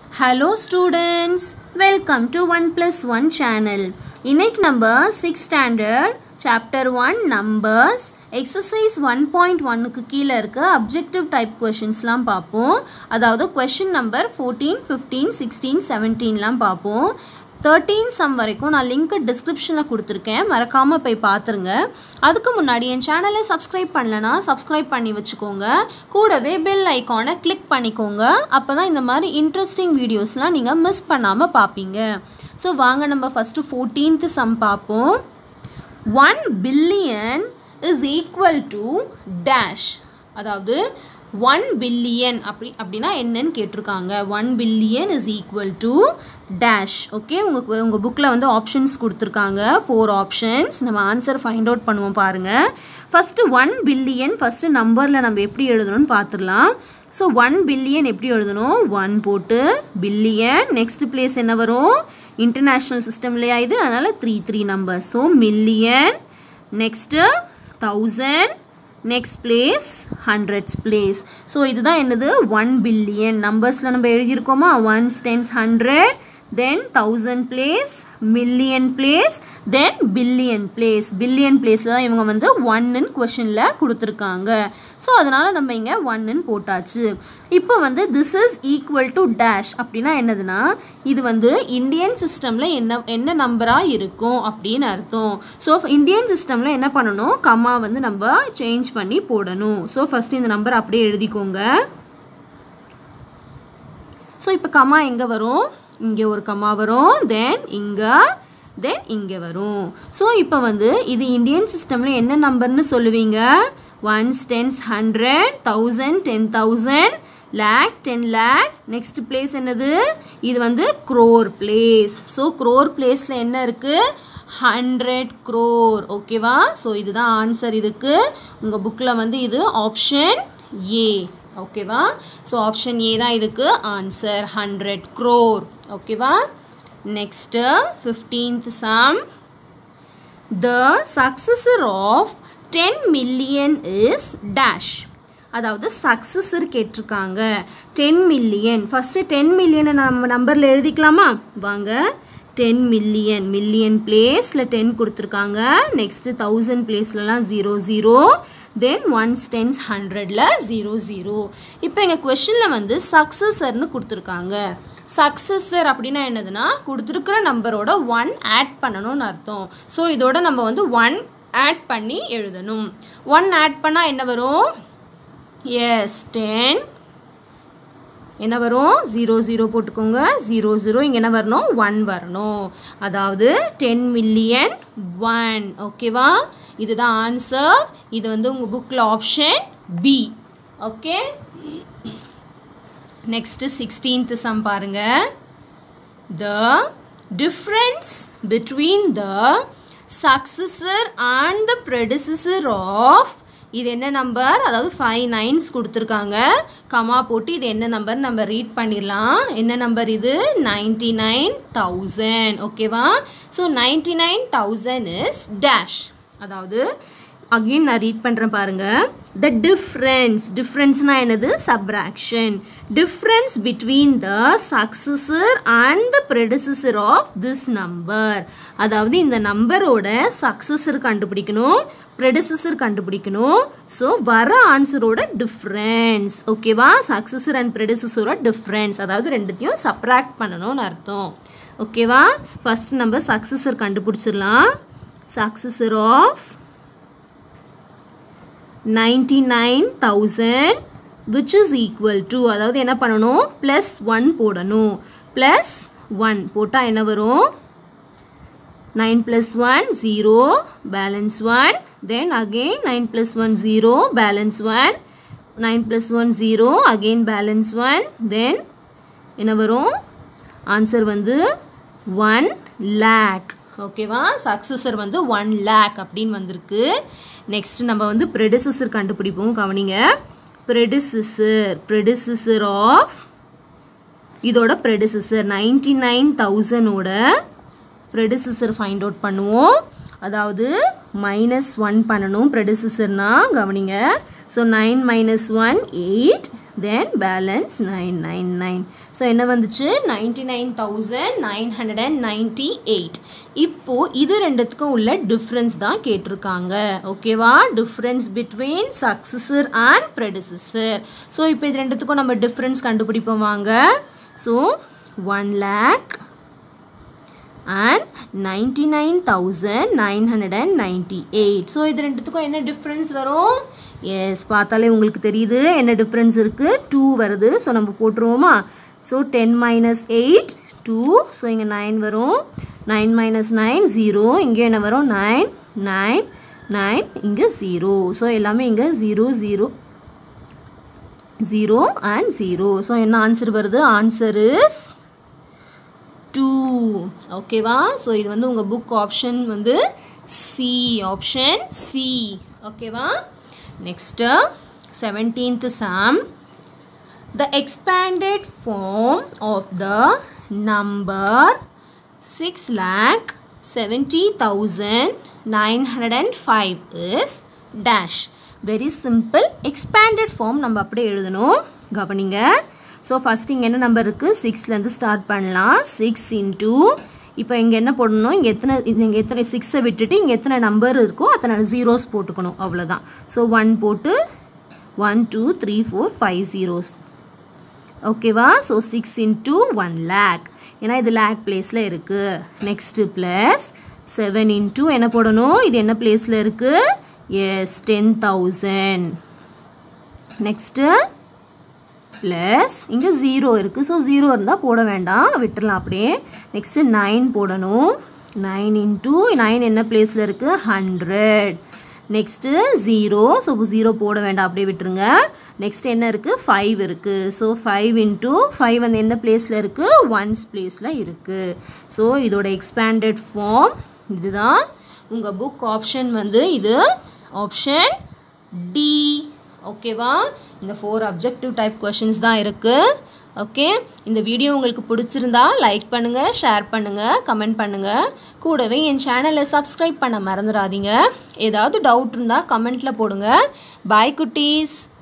hello students welcome to one plus one channel இன்னைக்கு நம்ம six standard chapter one numbers exercise one point ஒன்னுக்கு கீழே இருக்க objective type கொஷின்ஸ்லாம் பார்ப்போம் அதாவது question number fourteen fifteen sixteen செவன்டீன்லாம் பார்ப்போம் தேர்ட்டீன் சம் வரைக்கும் நான் லிங்க்கு டிஸ்கிரிப்ஷனில் கொடுத்துருக்கேன் மறக்காமல் போய் பார்த்துருங்க அதுக்கு முன்னாடி என் சேனலை சப்ஸ்கிரைப் பண்ணலனா சப்ஸ்கிரைப் பண்ணி வச்சுக்கோங்க கூடவே பெல் ஐக்கானை கிளிக் பண்ணிக்கோங்க அப்போ தான் இந்த மாதிரி இன்ட்ரெஸ்டிங் வீடியோஸ்லாம் நீங்கள் மிஸ் பண்ணாமல் பார்ப்பீங்க ஸோ வாங்க நம்ம ஃபஸ்ட்டு ஃபோர்டீன்த் சம் பார்ப்போம் one billion is equal to dash அதாவது ஒன் பில்லியன் அப்படி அப்படின்னா என்னன்னு கேட்டிருக்காங்க one billion is equal to dash okay உங்கள் உங்கள் புக்கில் வந்து ஆப்ஷன்ஸ் கொடுத்துருக்காங்க ஃபோர் ஆப்ஷன்ஸ் நம்ம ஆன்சர் ஃபைண்ட் அவுட் பண்ணுவோம் பாருங்கள் ஃபஸ்ட்டு ஒன் பில்லியன் ஃபஸ்ட்டு நம்பரில் நம்ம எப்படி எழுதணும்னு பார்த்துடலாம் ஸோ ஒன் பில்லியன் எப்படி எழுதணும் ஒன் போட்டு பில்லியன் நெக்ஸ்ட் பிளேஸ் என்ன வரும் இன்டர்நேஷ்னல் சிஸ்டம்லையா இது அதனால் three three number so million next thousand next place hundreds place so இதுதான் என்னது ஒன் பில்லியன் நம்பர்ஸில் நம்ம எழுதியிருக்கோமா ones tens hundred then thousand place million place then billion place billion பிளேஸில் தான் இவங்க வந்து ஒன்னுன்னு கொஷனில் கொடுத்துருக்காங்க ஸோ அதனால் நம்ம இங்கே ஒன்னுன்னு போட்டாச்சு இப்போ வந்து this is equal to dash அப்படின்னா என்னதுன்னா இது வந்து இந்தியன் சிஸ்டமில் என்ன என்ன நம்பராக இருக்கும் அப்படின்னு அர்த்தம் ஸோ இந்தியன் சிஸ்டமில் என்ன பண்ணணும் கம்மா வந்து நம்ம சேஞ்ச் பண்ணி போடணும் ஸோ ஃபஸ்ட்டு இந்த நம்பர் அப்படியே எழுதிக்கோங்க ஸோ இப்போ கம்மா எங்கே வரும் இங்கே ஒரு கம்மா வரும் தென் இங்கே தென் இங்கே வரும் ஸோ இப்போ வந்து இது இந்தியன் சிஸ்டமில் என்ன நம்பர்னு சொல்லுவீங்க ones tens hundred thousand ten thousand lakh ten lakh next place என்னது இது வந்து க்ரோர் பிளேஸ் ஸோ க்ரோர் பிளேஸில் என்ன இருக்குது ஹண்ட்ரட் க்ரோர் ஓகேவா ஸோ இதுதான் ஆன்சர் இதுக்கு உங்கள் புக்கில் வந்து இது ஆப்ஷன் ஏ ஓகேவா ஸோ ஆப்ஷன் ஏ தான் இதுக்கு ஆன்சர் ஹண்ட்ரட் க்ரோர் ஓகேவா next fifteenth sum the successor of ten million is dash அதாவது சக்ஸஸர் கேட்டிருக்காங்க டென் மில்லியன் ஃபஸ்ட்டு டென் மில்லியனை நம்ம நம்பரில் எழுதிக்கலாமா வாங்க டென் மில்லியன் மில்லியன் பிளேஸில் டென் கொடுத்துருக்காங்க நெக்ஸ்ட்டு தௌசண்ட் பிளேஸ்லலாம் zero zero then ones tens ஹண்ட்ரடில் ஜீரோ ஜீரோ இப்போ எங்கள் கொஷனில் வந்து சக்ஸஸர்னு கொடுத்துருக்காங்க சக்ஸஸர் அப்படின்னா என்னதுன்னா கொடுத்துருக்குற நம்பரோட ஒன் ஆட் பண்ணணும்னு அர்த்தம் ஸோ இதோட நம்ம வந்து ஒன் ஆட் பண்ணி எழுதணும் ஒன் ஆட் பண்ணால் என்ன வரும் எஸ் டென் என்ன வரும் ஜீரோ ஜீரோ போட்டுக்கோங்க ஜீரோ ஜீரோ இங்கே என்ன வரணும் ஒன் வரணும் அதாவது டென் மில்லியன் ஒன் ஓகேவா இதுதான் ஆன்சர் இது வந்து உங்கள் புக்கில் option B okay next sixteenth sum பாருங்க the difference between the successor and the predecessor of இது என்ன நம்பர் அதாவது ஃபைவ் நைன்ஸ் கொடுத்துருக்காங்க கமா போட்டு இது என்ன நம்பர் நம்ம ரீட் பண்ணிடலாம் என்ன நம்பர் இது நைன்டி நைன் தௌசண்ட் ஓகேவா so ninety nine thousand is dash அதாவது அகெயின் நான் ரீட் பண்ணுறேன் பாருங்கள் த டிஃப்ரென்ஸ் டிஃப்ரென்ஸ்னால் என்னது subtraction difference between the successor and the predecessor of this number அதாவது இந்த நம்பரோட சக்சஸர் கண்டுபிடிக்கணும் ப்ரெடிசஸர் கண்டுபிடிக்கணும் ஸோ வர ஆன்சரோட டிஃப்ரென்ஸ் ஓகேவா சக்சஸர் அண்ட் ப்ரெடிசஸரோட டிஃப்ரென்ஸ் அதாவது ரெண்டுத்தையும் சப்ராக்ட் பண்ணணும்னு அர்த்தம் ஓகேவா ஃபஸ்ட் நம்ம சக்சஸர் கண்டுபிடிச்சிடலாம் successor of ninety nine thousand which is equal to அதாவது என்ன பண்ணணும் ப்ளஸ் ஒன் போடணும் ப்ளஸ் ஒன் போட்டால் என்ன வரும் nine plus one zero balance one then again nine plus one zero balance one nine plus one zero again balance one then என்ன வரும் answer வந்து ஒன் லேக் ஓகேவா சக்ஸஸர் வந்து ஒன் லேக் அப்படின்னு வந்திருக்கு நெக்ஸ்ட் நம்ம வந்து ப்ரெடிசஸர் கண்டுபிடிப்போம் கவனிங்க ப்ரெடிசஸர் ப்ரெடிசஸர் ஆஃப் இதோட ப்ரெடிசஸர் நைன்டி நைன் தௌசண்டோட ப்ரெடிசஸர் ஃபைண்ட் அவுட் பண்ணுவோம் அதாவது மைனஸ் ஒன் பண்ணணும் ப்ரெடிசஸர்னா கவனிங்க so nine minus one eight then balance nine nine nine so என்ன வந்துச்சு ninety nine thousand nine hundred and ninety eight இப்போது இது ரெண்டுத்துக்கும் உள்ள டிஃப்ரென்ஸ் தான் கேட்டிருக்காங்க ஓகேவா difference between successor and predecessor so இப்போ இது ரெண்டுத்துக்கும் நம்ம டிஃப்ரென்ஸ் கண்டுபிடிப்போம் வாங்க so one lakh and ninety nine thousand nine hundred and ninety eight so இது ரெண்டுத்துக்கும் என்ன டிஃப்ரென்ஸ் வரும் எஸ் பார்த்தாலே உங்களுக்கு தெரியுது என்ன டிஃப்ரென்ஸ் இருக்குது டூ வருது ஸோ நம்ம போட்டுருவோமா so ten minus eight two so இங்கே நைன் வரும் நைன் மைனஸ் நைன் ஜீரோ இங்கே என்ன வரும் நைன் நைன் நைன் இங்கே ஜீரோ ஸோ எல்லாமே இங்கே zero zero zero and zero so என்ன ஆன்சர் வருது ஆன்சர் இஸ் டூ ஓகேவா ஸோ இது வந்து உங்கள் புக் ஆப்ஷன் வந்து சி ஆப்ஷன் சி ஓகேவா next seventeenth sum the expanded form of the number six lakh seventy thousand nine hundred and five is dash very simple expanded form நம்ம அப்படியே எழுதணும் கவனிங்க ஸோ ஃபஸ்ட் இங்கே என்ன நம்பர் இருக்குது சிக்ஸ்லேருந்து ஸ்டார்ட் பண்ணலாம் சிக்ஸ் இன்டூ இப்போ இங்கே என்ன போடணும் இங்கே எத்தனை இங்கே எத்தனை சிக்ஸை விட்டுட்டு இங்கே எத்தனை நம்பர் இருக்கோ அத்தனை ஜீரோஸ் போட்டுக்கணும் அவ்வளோதான் ஸோ ஒன் போட்டு one two three four five zeros ஓகேவா so six into one lakh ஏன்னா இது லேக் பிளேஸில் இருக்குது நெக்ஸ்ட்டு ப்ளஸ் செவன் இன்டூ என்ன போடணும் இது என்ன பிளேஸில் இருக்குது yes ten thousand next plus இங்கே ஜீரோ இருக்குது ஸோ ஜீரோ இருந்தால் போட வேண்டாம் விட்டுறலாம் அப்படியே நெக்ஸ்ட்டு நைன் போடணும் நைன் இன்ட்டு நைன் என்ன பிளேஸில் இருக்குது hundred next zero so zero போட வேண்டாம் அப்படியே விட்டுருங்க நெக்ஸ்ட் என்ன இருக்குது ஃபைவ் இருக்குது ஸோ ஃபைவ் இன்ட்டு ஃபைவ் வந்து என்ன பிளேஸில் இருக்குது ஒன்ஸ் பிளேஸில் இருக்குது ஸோ இதோட எக்ஸ்பேண்டட் ஃபார்ம் இதுதான் உங்கள் புக் ஆப்ஷன் வந்து இது ஆப்ஷன் டி ஓகேவா இந்த ஃபோர் அப்ஜெக்டிவ் டைப் கொஷின்ஸ் தான் இருக்குது ஓகே இந்த வீடியோ உங்களுக்கு பிடிச்சிருந்தா லைக் பண்ணுங்கள் ஷேர் பண்ணுங்கள் கமெண்ட் பண்ணுங்கள் கூடவே என் சேனலை சப்ஸ்கிரைப் பண்ண மறந்துடாதீங்க ஏதாவது டவுட் இருந்தால் கமெண்ட்டில் போடுங்க பாய் குட்டீஸ்